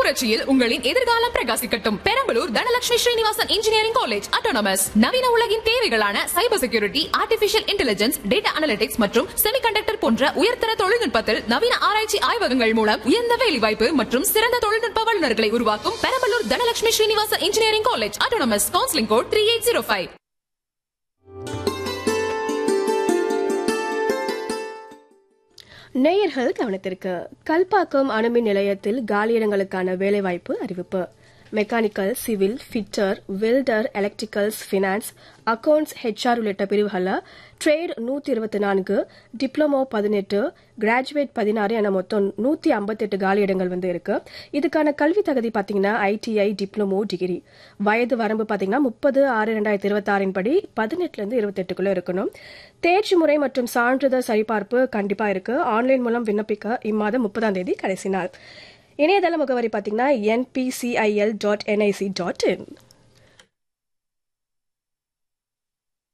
புரட்சியில் உங்களின் எதிர்காலம் பிரகாசிக்கட்டும் Perambalur Dhanalakshmi Srinivasan engineering college autonomous நவீன உலகின் தேவைகளான cyber security artificial intelligence data analytics மற்றும் செமிகண்டக்டர் போன்ற உயர்தர தொழில்நுட்பத்தில் நவீன ஆராய்ச்சி ஆய்வகங்கள் மூலம் உயர்ந்த வேலைவாய்ப்பு மற்றும் சிறந்த தொழில்நுட்ப வல்லுநர்களை உருவாக்கும் Perambalur Dhanalakshmi Srinivasan engineering college autonomous counselling code three eight zero five நேயர்கள் கவனத்திற்கு கல்பாக்கம் அணுமின் நிலையத்தில் காலியிடங்களுக்கான வேலைவாய்ப்பு அறிவிப்பு mechanical civil fitter welder electricals finance accounts HR உள்ளிட்ட பிரிவுகளில் ட்ரேட் நூற்றி இருபத்தி நான்கு டிப்ளமோ பதினெட்டு கிராஜுவேட் பதினாறு என மொத்தம் நூற்றி ஐம்பத்தெட்டு காலியிடங்கள் வந்து இருக்கு இதுக்கான கல்வி தகுதி பார்த்தீங்கன்னா ஐடிஐ டிப்ளமோ டிகிரி வயது வரம்பு பார்த்தீங்கன்னா முப்பது ஆறு ரெண்டாயிரத்தி இருபத்தாறின் படி பதினெட்டுலேருந்து இருபத்தெட்டுக்குள்ளே இருக்கணும் தேர்ச்சி முறை மற்றும் சான்றிதழ் சரிபார்ப்பு கண்டிப்பாக இருக்கு ஆன்லைன் மூலம் விண்ணப்பிக்க இம்மாதம் முப்பதாம் தேதி கடைசி நாள் இணையதள முகவரி பார்த்தீங்கன்னா என்பிசிஐஎல் டாட் என்ஐசி டாட் இன்